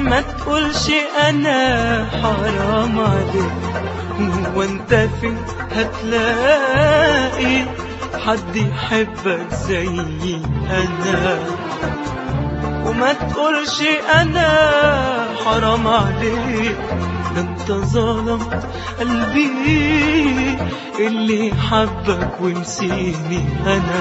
ما تقولش انا حرام عليك وانت فين هتلاقي حد يحبك زي انا وما تقولش انا حرام عليك ده انت ظلمت قلبي اللي حبك ونسيني انا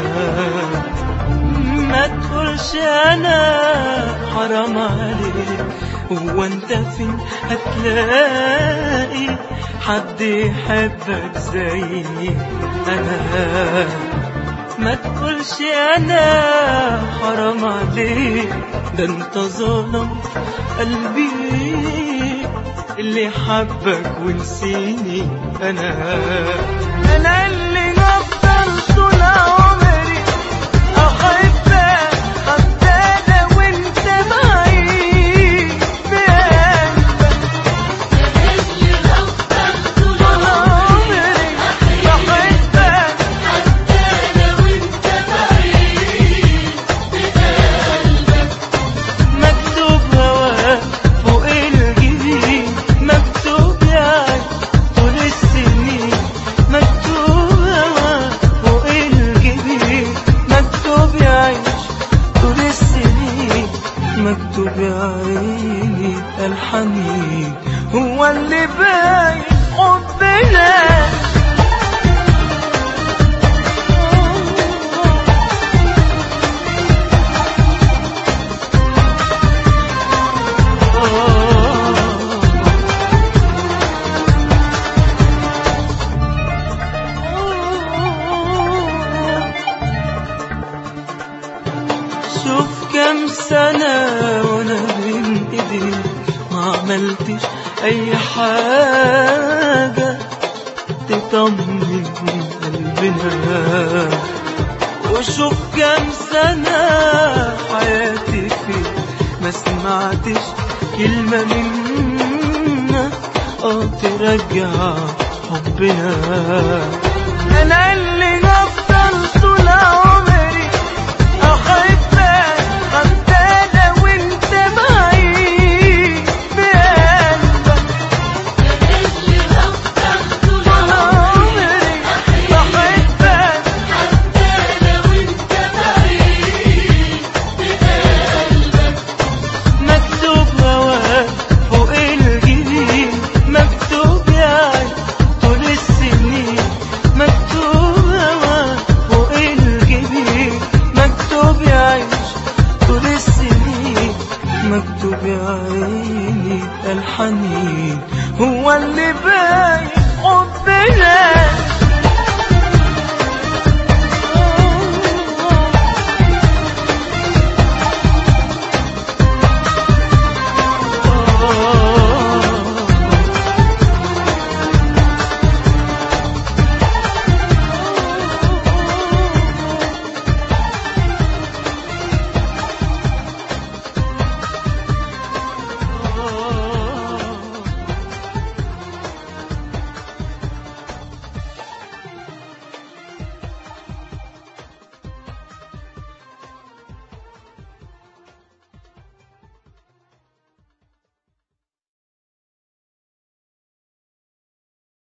ما تقولش انا حرام عليك هو انت فين هتلاقي حد يحبك زي انا ما تقولش انا حرام عليك ده انت ظلمت قلبي اللي حبك ونسيني انا انا اللي نفضل طول عمري احبك حتى لو انت بعيد بقلبك طول عمري بحبك مكتوب هواك فوق الجبين مكتوب يعني طول السنين مكتوب هواك فوق الجبين مكتوب يعيش طول السنين مكتوب يا عيني الحنين هو اللي باين حبنا شوف كم سنة وانا بين ايديك ما عملتش اي حاجة تطمن قلبنا وشوف كم سنة حياتي فيك ما سمعتش كلمة منك اه ترجع حبنا انا اللي نفضل طول عمري احبك حتى لو انت بعيد بقلبك طول عمري بحبك مكتوب هواك فوق الجبين مكتوب يعني طول السنين مكتوب هواك فوق الجبين مكتوب يعيش طول السنين مكتوب يا عيني الحنين هو اللي باين حبنا